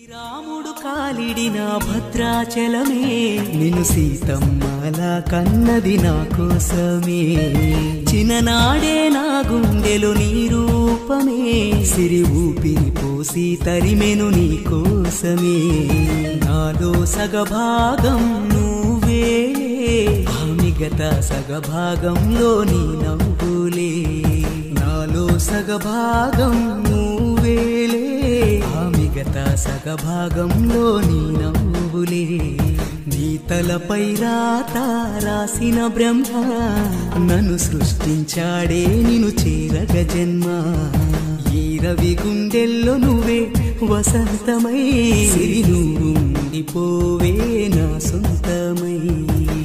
రాముడు కాలిడిన భద్రాచలమే నిన్ను సీతమ్మల కన్నది నా కోసమే చిన్ననాడే నా గుండెలో నీ రూపమే సిరి ఊపిరి పోసి తరిమెను నీ కోసమే నాలో సగభాగం నువ్వేలే ఆ మిగత సగభాగంలో నీ నవ్వులే నాలో సగభాగం నువ్వేలే ఆ మిగత సగభాగంలో నీ నవ్వులే నీ తలపై రాత రాసిన బ్రహ్మ నన్ను సృష్టించాడే నిన్ను చేరగ జన్మ ఈ రవి గుండెల్లో నువ్వే వసంతమై సిరి నువ్వు ఉండిపోవే నా సొంతమై